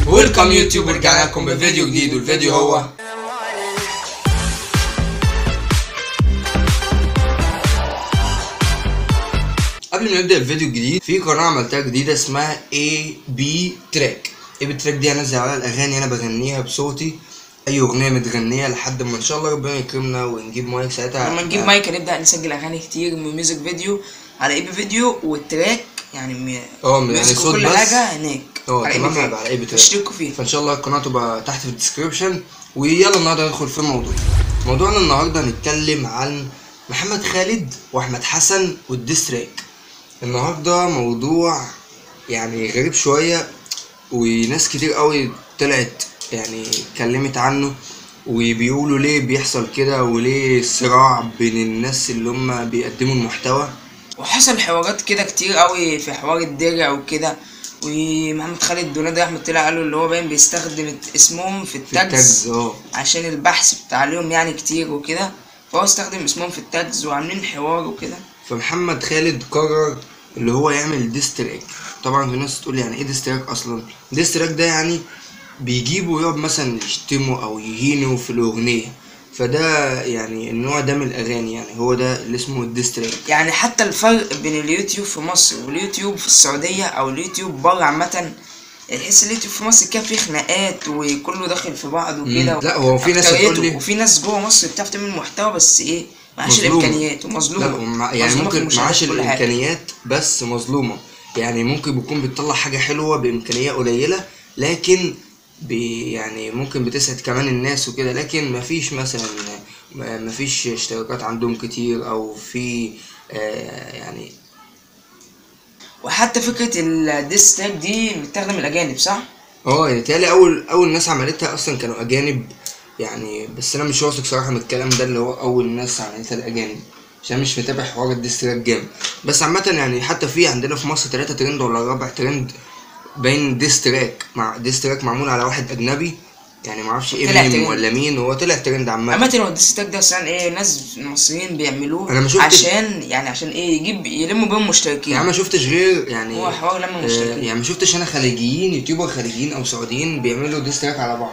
ويلكم يوتيوب رجعنا لكم بفيديو جديد والفيديو هو قبل ما نبدا الفيديو الجديد في قناه عملتها جديده اسمها اي بي تراك اي بي تراك دي انزل عليها الاغاني انا بغنيها بصوتي اي اغنيه متغنيه لحد ما ان شاء الله ربنا يكرمنا ونجيب مايك ساعتها لما نجيب مايك هنبدا نسجل اغاني كتير من ميوزك فيديو على اي بي فيديو والتراك يعني م- اه يعني ميوزك صوت وكل بس حاجه هناك اه على تمام إي بي هيبقى على اي بي تراك اشتركوا فيه فان شاء الله القناه تبقى تحت في الديسكربشن ويلا النهارده ندخل في الموضوع موضوعنا النهارده هنتكلم عن محمد خالد واحمد حسن والديستراك النهارده موضوع يعني غريب شويه وناس كتير قوي طلعت يعني اتكلمت عنه وبيقولوا ليه بيحصل كده وليه صراع بين الناس اللي هم بيقدموا المحتوى وحصل حوارات كده كتير قوي في حوار الدرع وكده ومحمد خالد ونادي احمد طلع قالوا اللي هو باين بيستخدم اسمهم في في التاجز التاجز اه عشان البحث بتاع عليهم يعني كتير وكده فهو استخدم اسمهم في التاجز وعاملين حوار وكده فمحمد خالد قرر اللي هو يعمل ديستراك طبعا في ناس تقول يعني ايه ديستراك اصلا ديستراك ده يعني بيجيبوا ويقعد مثلا يشتموا او يهينوا في الاغنيه فده يعني النوع ده من الاغاني يعني هو ده اللي اسمه الديستراك يعني حتى الفرق بين اليوتيوب في مصر واليوتيوب في السعودية أو اليوتيوب بره عامة تحس اليوتيوب في مصر كان فيه خناقات وكله داخل في بعض وكده مم. لا، هو في ناس أكتريته. هتقول لي- وفي ناس جوه مصر بتعرف تعمل محتوى بس إيه معهاش مظلومة. الإمكانيات ومظلومة لا ومع- يعني مظلومة في ممكن المشاهدات معاش وكل حاجة. الامكانيات بس مظلومه يعني ممكن بيكون بتطلع حاجه حلوه بامكانيه قليله لكن بي يعني ممكن بتسعد كمان الناس وكده لكن مفيش مثلا ما- مفيش اشتراكات عندهم كتير او في آه يعني وحتى فكرة الديس تاج دي متاخدة من الأجانب صح؟ اه يعني تالي اول اول ناس عملتها اصلا كانوا اجانب يعني بس انا مش واثق صراحه من الكلام ده اللي هو اول ناس عملتها الاجانب عشان مش متابع حوار الديستراك جامد بس عامه يعني حتى في عندنا في مصر تلاتة ترند ولا رابع ترند باين ديستراك مع ديستراك معمول على واحد اجنبي يعني معرفش ايه طلع ميم ترند. ولا مين هو طلع ترند عامه عامة هو الديس تاج ده أصلا إيه ناس مصريين بيعملوه أنا ما شفتش- عشان يعني عشان إيه يجيب يلموا بيهم مشتركين يعني ما شفتش غير يعني هو حوار لما آه، مشتركين يعني ما شفتش انا خليجيين يوتيوبر خليجيين او سعوديين بيعملوا ديستراك على بعض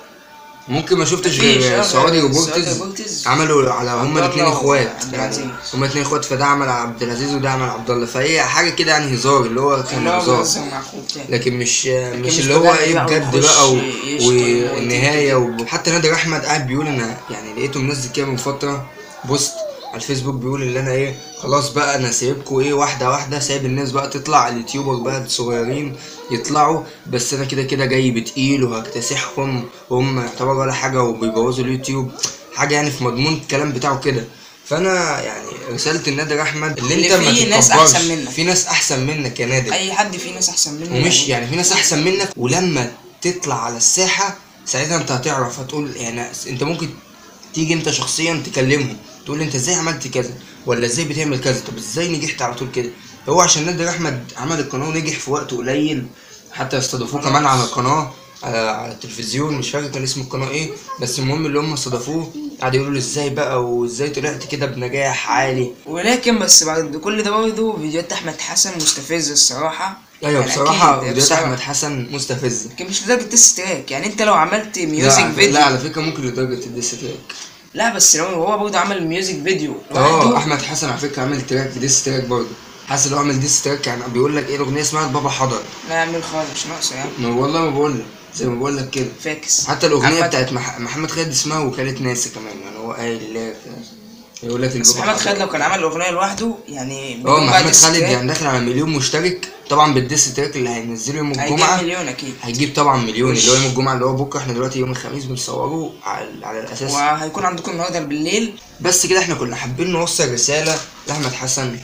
ممكن ما شفتش مفيش، غير آه، سعودي غير روبورتز سعودي روبورتز. عملوا على هما عبد الاثنين الله اخوات وعبد يعني العزيز. هما الاثنين اخوات فده عمل عبد العزيز وده عمل عبد الله فهي حاجه كده يعني هزار اللي هو كان اللي هو هزار بيهزر مع أخوه بتاعه لكن مش مش مش اللي هو بجد ايه بقى بجد ويخش بقى و- يشتم والنهايه ويتكتك. وحتى نادر احمد قاعد بيقول انا يعني لقيته منزل كده من فتره بوست على الفيسبوك بيقول ان انا ايه خلاص بقى انا سايبكم ايه واحده واحده سايب الناس بقى تطلع اليوتيوبر بقى الصغيرين يطلعوا بس انا كده كده جاي بتقيل وهكتسحهم وهم يعتبروا ولا حاجه وبيبوظوا اليوتيوب حاجه يعني في مضمون الكلام بتاعه كده فانا يعني رساله النادر احمد اللي اللي انت ما فيه ناس تتكبرش. أحسن منك. في ناس احسن منك يا نادر اي حد فيه ناس احسن منه ومش يعني في ناس احسن منك ولما تطلع على الساحه ساعتها انت هتعرف هتقول يعني انت ممكن تيجي انت شخصيا تكلمهم تقول انت ازاي عملت كذا ولا ازاي بتعمل كذا طب ازاي نجحت على طول كده هو عشان نادر احمد عمل القناه ونجح في وقت قليل حتى استضافوه كمان على القناه على, على التلفزيون مش فاكر كان اسم القناه ايه بس المهم اللي هم استضافوه قعدوا يقولوا له ازاي بقى وازاي طلعت كده بنجاح عالي ولكن بس بعد كل ده برضه فيديوهات احمد حسن مستفزه الصراحه ايوه يعني بصراحه أكيد، فيديوهات بصراحة. احمد حسن مستفزه لكن مش لدرجه تست تراك يعني انت لو عملت لا ميوزك على- فيديو لا على فكره ممكن لدرجه الديس تراك لا بس لو هو برضه عمل ميوزك فيديو اه لوحده احمد حسن على فكره عامل تراك ديس تراك برضه حاسس لو عامل ديس تراك يعني بيقول لك ايه الاغنيه اسمها بابا حضر لا يعمل خالص مش ناقصه يعني ما والله ما بقول لك زي ما بقول لك كده فاكس حتى الاغنيه عامة- بتاعت مح... محمد خالد اسمها وكاله ناسا كمان يعني هو قايل اللي يقول لك بس البابا محمد حضر. خالد لو كان عمل اغنيه لوحده يعني اه بدون بقى محمد ديس خالد تراك، يعني داخل على مليون مشترك طبعا بالديس تراك اللي هينزله يوم هيجيب الجمعه مليون اكيد هيجيب طبعا مليون وش. اللي هو يوم الجمعه اللي هو بكره احنا دلوقتي يوم الخميس بنصوره على, على الاساس وهيكون عندكم النهارده بالليل بس كده احنا كنا حابين نوصل رسالة لأحمد حسن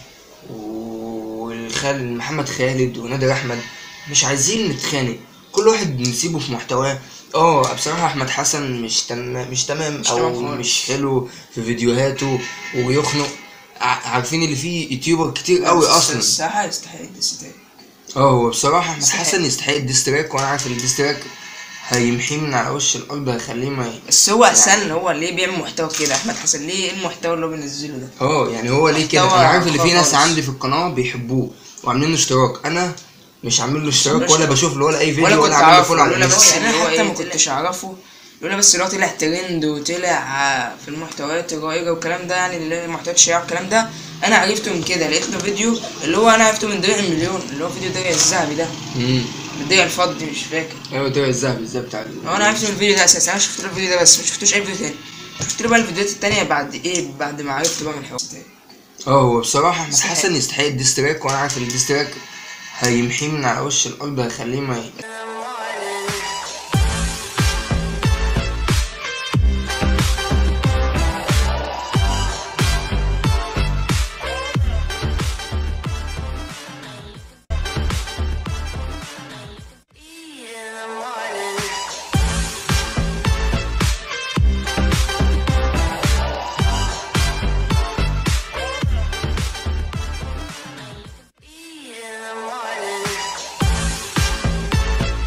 والخال محمد خالد ونادر أحمد مش عايزين نتخانق كل واحد نسيبه في محتواه اه بصراحة أحمد حسن مش تم مش تمام مش أو تمام خالص. مش حلو في فيديوهاته ويخنق ع- عارفين اللي فيه يوتيوبر كتير قوي بس أصلا الساحه يستحق الديس تراك اه هو بصراحة أحمد يستحق. حسن يستحق الديستراك وأنا عارف إن الديستراك هيمحيه من على وش الأرض هيخليه ما بس هو احسن هو ليه بيعمل محتوى كده احمد حسن ليه ايه المحتوى اللي هو بينزله ده اه يعني هو ليه كده محتوى انا عارف ان في ناس خالص. عندي في القناه بيحبوه وعاملين اشتراك انا مش عامل له اشتراك مش- ولا بشوف له ولا اي فيديو ولا ولا, كنت عامل له اعرفه فولو على لولا بس الانستا اللي هو حتى ايه ما ما كنتش كنتش اعرفه لولا بس اللي هو طلع ترند وطلع آه، في المحتويات الرائجه والكلام ده يعني اللي هي محتويات الشياعه والكلام ده انا عرفته من كده لقيت له فيديو اللي هو انا عرفته من درع المليون اللي هو فيديو درع الذهبي ده امم الدرع الفضي مش فاكر ايوه ده الذهبي ازاي بتاع ال- هو انا عرفت من الفيديو ده اساسا انا شفت له الفيديو ده بس ما شفتوش اي فيديو تاني شفت له بقى الفيديوهات التانية بعد ايه بعد ما عرفت بقى من الحوار ده اه هو بصراحة احمد يستحق. حسن يستحق الديستراك وانا عارف ان الديستراك هيمحيه من على وش الارض هيخليه ما